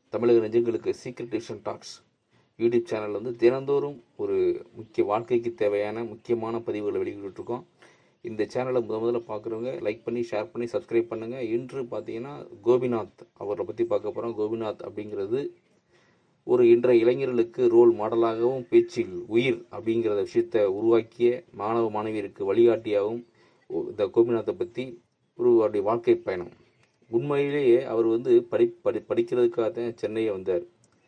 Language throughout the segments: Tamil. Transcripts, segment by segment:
தமிழக நெஞ்சங்களுக்கு secret division talks YouTube channel வந்து தினந்தோறும் ஒரு முக்கிய வாழ்க்கைக்கு தேவையான முக்கியமான பதிவுகளை வெளியிட்டுருக்கோம் இந்த சேனலை முத முதல்ல பார்க்குறவங்க லைக் பண்ணி ஷேர் பண்ணி சப்ஸ்கிரைப் பண்ணுங்கள் இன்று பார்த்தீங்கன்னா கோபிநாத் அவரை பற்றி பார்க்க போகிறோம் கோபிநாத் அப்படிங்கிறது ஒரு இன்றைய இளைஞர்களுக்கு ரோல் மாடலாகவும் பேச்சில் உயிர் அப்படிங்கிற விஷயத்தை உருவாக்கிய மாணவ மாணவியருக்கு வழிகாட்டியாகவும் இந்த கோபிநாத்தை பற்றி ஒரு அவருடைய வாழ்க்கை பயணம் உண்மையிலேயே அவர் வந்து படி படி படிக்கிறதுக்காக தான் சென்னையை வந்தார்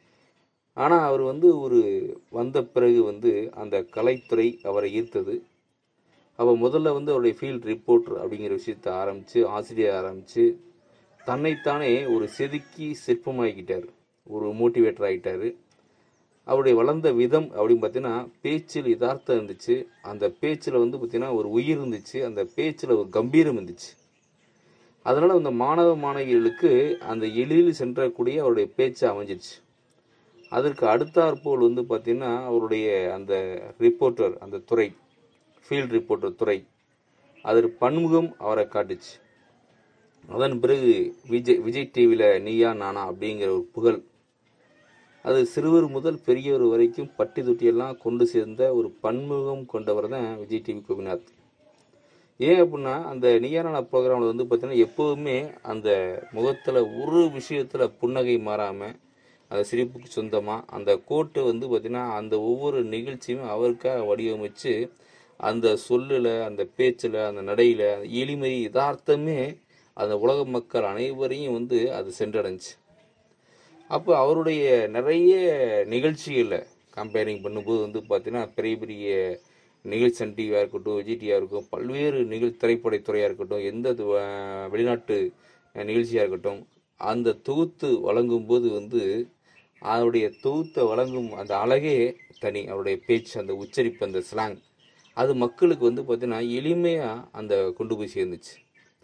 ஆனால் அவர் வந்து ஒரு வந்த பிறகு வந்து அந்த கலைத்துறை அவரை ஈர்த்தது அவர் முதல்ல வந்து அவருடைய ஃபீல்ட் ரிப்போர்ட்டர் அப்படிங்கிற விஷயத்தை ஆரம்பித்து ஆசிரியர் ஆரம்பித்து தன்னைத்தானே ஒரு செதுக்கி சிற்பமாகிக்கிட்டார் ஒரு மோட்டிவேட்டர் ஆகிட்டார் அவருடைய வளர்ந்த விதம் அப்படின்னு பார்த்தீங்கன்னா பேச்சில் யதார்த்தம் இருந்துச்சு அந்த பேச்சில் வந்து பார்த்தீங்கன்னா ஒரு உயிர் இருந்துச்சு அந்த பேச்சில் ஒரு கம்பீரம் இருந்துச்சு அதனால் அந்த மாணவ மாணவிகளுக்கு அந்த எளிதில் சென்றக்கூடிய அவருடைய பேச்சு அமைஞ்சிருச்சு அதற்கு அடுத்தாற்போல் வந்து பார்த்தீங்கன்னா அவருடைய அந்த ரிப்போர்ட்டர் அந்த துறை ஃபீல்ட் ரிப்போர்ட்டர் துறை அதற்கு பன்முகம் அவரை காட்டுச்சு அதன் பிறகு விஜய் விஜய் டிவியில் நீயா நானா அப்படிங்கிற ஒரு புகழ் அது சிறுவர் முதல் பெரியவர் வரைக்கும் பட்டி தொட்டியெல்லாம் கொண்டு சேர்ந்த ஒரு பன்முகம் கொண்டவர் தான் விஜய் டிவி கோபிநாத் ஏன் அப்படின்னா அந்த நியாரான ப்ரோக்ராமில் வந்து பார்த்தீங்கன்னா எப்போதுமே அந்த முகத்தில் ஒரு விஷயத்தில் புன்னகை மாறாமல் அந்த சிரிப்புக்கு சொந்தமாக அந்த கோட்டை வந்து பார்த்திங்கன்னா அந்த ஒவ்வொரு நிகழ்ச்சியும் அவருக்காக வடிவமைச்சு அந்த சொல்லில் அந்த பேச்சில் அந்த நடையில் எளிமை யதார்த்தமே அந்த உலக மக்கள் அனைவரையும் வந்து அது சென்றடைஞ்சு அப்போ அவருடைய நிறைய நிகழ்ச்சிகளில் கம்பேரிங் பண்ணும்போது வந்து பார்த்தீங்கன்னா பெரிய பெரிய நிகழ்ச்சி சன் டிவியாக இருக்கட்டும் விஜய் டிவியாக இருக்கட்டும் பல்வேறு நிகழ் திரைப்படத்துறையாக இருக்கட்டும் எந்த வெளிநாட்டு நிகழ்ச்சியாக இருக்கட்டும் அந்த தொகுத்து வழங்கும்போது வந்து அவருடைய தொகுத்தை வழங்கும் அந்த அழகே தனி அவருடைய பேச்சு அந்த உச்சரிப்பு அந்த ஸ்லாங் அது மக்களுக்கு வந்து பார்த்தீங்கன்னா எளிமையாக அந்த கொண்டு போய் சேர்ந்துச்சு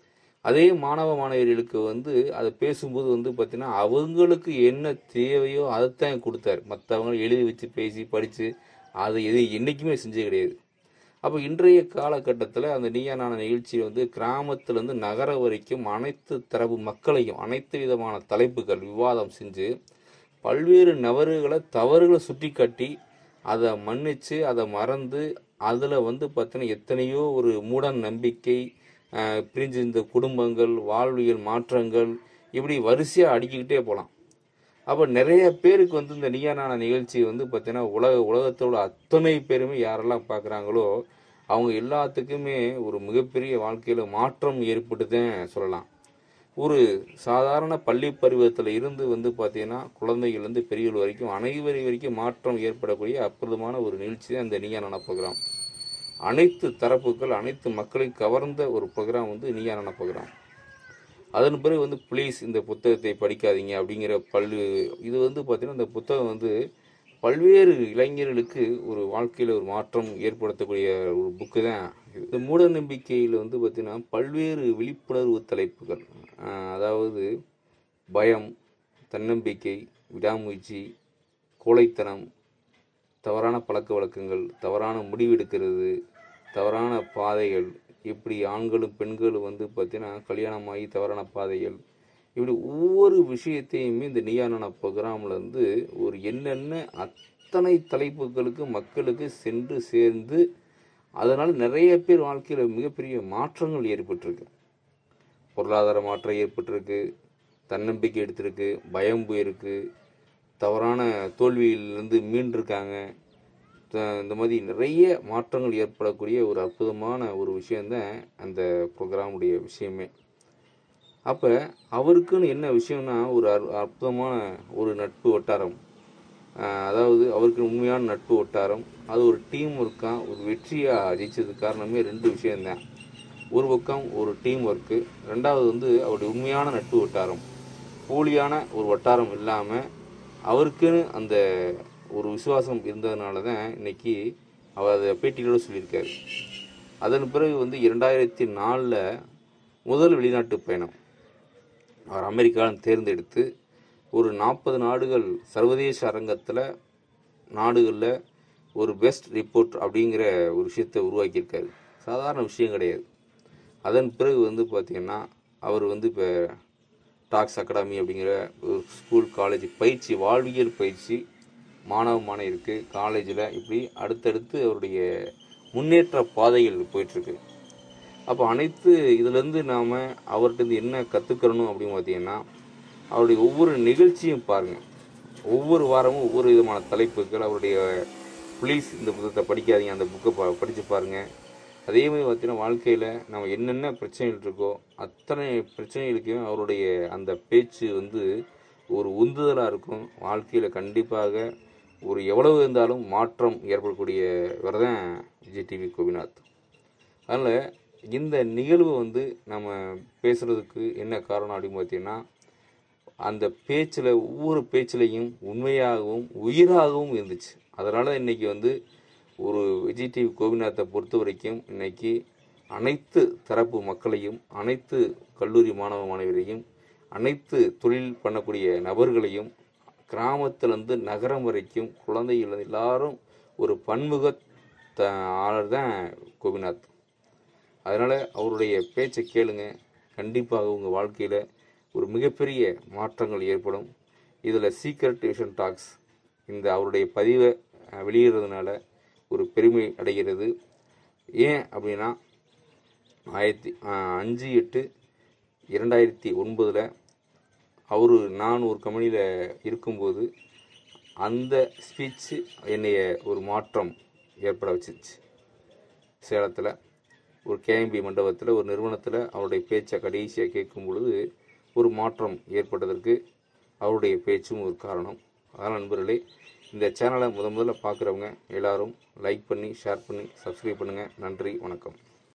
அதே மாணவ மாணவியர்களுக்கு வந்து அதை பேசும்போது வந்து பார்த்தீங்கன்னா அவங்களுக்கு என்ன தேவையோ அதைத்தான் கொடுத்தாரு மற்றவங்க எழுதி வச்சு பேசி படித்து அதை எது என்றைக்குமே செஞ்சே கிடையாது அப்போ இன்றைய காலகட்டத்தில் அந்த நீயானான நிகழ்ச்சி வந்து கிராமத்திலேருந்து நகர வரைக்கும் அனைத்து தரப்பு மக்களையும் அனைத்து விதமான தலைப்புகள் விவாதம் செஞ்சு பல்வேறு நபர்களை தவறுகளை சுட்டி காட்டி அதை மன்னித்து அதை மறந்து அதில் வந்து பார்த்தீங்கன்னா எத்தனையோ ஒரு மூட நம்பிக்கை பிரிஞ்சிருந்த குடும்பங்கள் வாழ்வியல் மாற்றங்கள் இப்படி வரிசையாக அடுக்கிக்கிட்டே போகலாம் அப்போ நிறைய பேருக்கு வந்து இந்த நீயானான நிகழ்ச்சி வந்து பார்த்தீங்கன்னா உலக உலகத்தோட அத்தனை பேருமே யாரெல்லாம் பார்க்குறாங்களோ அவங்க எல்லாத்துக்குமே ஒரு மிகப்பெரிய வாழ்க்கையில் மாற்றம் ஏற்பட்டு தான் சொல்லலாம் ஒரு சாதாரண பள்ளி பருவத்தில் இருந்து வந்து பார்த்தீங்கன்னா குழந்தைகள்லேருந்து பெரியவர்கள் வரைக்கும் அனைவரி வரைக்கும் மாற்றம் ஏற்படக்கூடிய அற்புதமான ஒரு நிகழ்ச்சி தான் இந்த நீயானான ப்ரோக்ராம் அனைத்து தரப்புகள் அனைத்து மக்களையும் கவர்ந்த ஒரு ப்ரோக்ராம் வந்து நீயானான ப்ரோக்ராம் அதன் பிறகு வந்து ப்ளீஸ் இந்த புத்தகத்தை படிக்காதீங்க அப்படிங்கிற பல்லு இது வந்து பார்த்திங்கன்னா இந்த புத்தகம் வந்து பல்வேறு இளைஞர்களுக்கு ஒரு வாழ்க்கையில் ஒரு மாற்றம் ஏற்படுத்தக்கூடிய ஒரு புக்கு தான் இந்த மூட நம்பிக்கையில் வந்து பார்த்திங்கன்னா பல்வேறு விழிப்புணர்வு தலைப்புகள் அதாவது பயம் தன்னம்பிக்கை விடாமுயற்சி கோழைத்தனம் தவறான பழக்க வழக்கங்கள் தவறான முடிவெடுக்கிறது தவறான பாதைகள் இப்படி ஆண்களும் பெண்களும் வந்து பார்த்தீங்கன்னா கல்யாணமாகி தவறான பாதைகள் இப்படி ஒவ்வொரு விஷயத்தையுமே இந்த நீயானான ப்ரோக்ராமில் வந்து ஒரு என்னென்ன அத்தனை தலைப்புகளுக்கு மக்களுக்கு சென்று சேர்ந்து அதனால் நிறைய பேர் வாழ்க்கையில் மிகப்பெரிய மாற்றங்கள் ஏற்பட்டிருக்கு பொருளாதார மாற்றம் ஏற்பட்டிருக்கு தன்னம்பிக்கை எடுத்திருக்கு பயம் போயிருக்கு தவறான தோல்வியிலிருந்து மீண்டிருக்காங்க இந்த மாதிரி நிறைய மாற்றங்கள் ஏற்படக்கூடிய ஒரு அற்புதமான ஒரு விஷயந்தான் அந்த ப்ரோக்ராமுடைய விஷயமே அப்போ அவருக்குன்னு என்ன விஷயம்னா ஒரு அற்புதமான ஒரு நட்பு வட்டாரம் அதாவது அவருக்கு உண்மையான நட்பு வட்டாரம் அது ஒரு டீம் ஒர்க்காக ஒரு வெற்றியாக ஜெயிச்சதுக்கு காரணமே ரெண்டு விஷயம்தான் ஒரு பக்கம் ஒரு டீம் ஒர்க்கு ரெண்டாவது வந்து அவருடைய உண்மையான நட்பு வட்டாரம் போலியான ஒரு வட்டாரம் இல்லாமல் அவருக்குன்னு அந்த ஒரு விசுவாசம் இருந்ததுனால தான் இன்னைக்கு அவர் அதை பேட்டிகளோடு சொல்லியிருக்காரு அதன் பிறகு வந்து இரண்டாயிரத்தி நாலில் முதல் வெளிநாட்டு பயணம் அவர் அமெரிக்காவில் தேர்ந்தெடுத்து ஒரு நாற்பது நாடுகள் சர்வதேச அரங்கத்தில் நாடுகளில் ஒரு பெஸ்ட் ரிப்போர்ட் அப்படிங்கிற ஒரு விஷயத்தை உருவாக்கியிருக்காரு சாதாரண விஷயம் கிடையாது அதன் பிறகு வந்து பார்த்திங்கன்னா அவர் வந்து இப்போ டாக்ஸ் அகாடமி அப்படிங்கிற ஒரு ஸ்கூல் காலேஜ் பயிற்சி வாழ்வியல் பயிற்சி மாணவ மாணவியருக்கு காலேஜில் இப்படி அடுத்தடுத்து அவருடைய முன்னேற்ற பாதைகள் போயிட்டுருக்கு அப்போ அனைத்து இதுலேருந்து நாம் அவர்கிட்ட என்ன கற்றுக்கிறணும் அப்படின்னு பார்த்தீங்கன்னா அவருடைய ஒவ்வொரு நிகழ்ச்சியும் பாருங்கள் ஒவ்வொரு வாரமும் ஒவ்வொரு விதமான தலைப்புகள் அவருடைய ப்ளீஸ் இந்த புத்தகத்தை படிக்காதீங்க அந்த புக்கை ப படித்து பாருங்கள் அதே மாதிரி பார்த்தீங்கன்னா வாழ்க்கையில் நம்ம என்னென்ன பிரச்சனைகள் இருக்கோ அத்தனை பிரச்சனைகளுக்கும் அவருடைய அந்த பேச்சு வந்து ஒரு உந்துதலாக இருக்கும் வாழ்க்கையில் கண்டிப்பாக ஒரு எவ்வளவு இருந்தாலும் மாற்றம் ஏற்படக்கூடியவர் தான் விஜய் டிவி கோபிநாத் அதனால் இந்த நிகழ்வு வந்து நம்ம பேசுகிறதுக்கு என்ன காரணம் அப்படின்னு பார்த்தீங்கன்னா அந்த பேச்சில் ஒவ்வொரு பேச்சிலையும் உண்மையாகவும் உயிராகவும் இருந்துச்சு அதனால் இன்றைக்கி வந்து ஒரு விஜய் டிவி கோபிநாத்தை பொறுத்த வரைக்கும் இன்னைக்கு அனைத்து தரப்பு மக்களையும் அனைத்து கல்லூரி மாணவ மாணவியரையும் அனைத்து தொழில் பண்ணக்கூடிய நபர்களையும் கிராமத்திலேருந்து நகரம் வரைக்கும் குழந்தைகள் எல்லாரும் ஒரு பன்முக த ஆளர் தான் கோபிநாத் அதனால் அவருடைய பேச்சை கேளுங்க கண்டிப்பாக உங்கள் வாழ்க்கையில் ஒரு மிகப்பெரிய மாற்றங்கள் ஏற்படும் இதில் சீக்ரெட் டியூஷன் டாக்ஸ் இந்த அவருடைய பதிவை அஹ், வெளியிடுறதுனால ஒரு பெருமை அடைகிறது ஏன் அப்படின்னா ஆயிரத்தி அஹ், அஞ்சு எட்டு இரண்டாயிரத்தி ஒன்பதில் அவர் நான் ஒரு கம்பெனியில் இருக்கும்போது அந்த ஸ்பீச்சு என்னைய ஒரு மாற்றம் ஏற்பட வச்சிருச்சு சேலத்தில் ஒரு கேஎம்பி மண்டபத்தில் ஒரு நிறுவனத்தில் அவருடைய பேச்சை கடைசியாக கேட்கும் பொழுது ஒரு மாற்றம் ஏற்பட்டதற்கு அவருடைய பேச்சும் ஒரு காரணம் அதனால் நண்பர்களே இந்த சேனலை முத முதல்ல பார்க்குறவங்க எல்லாரும் லைக் பண்ணி ஷேர் பண்ணி சப்ஸ்கிரைப் பண்ணுங்கள் நன்றி வணக்கம்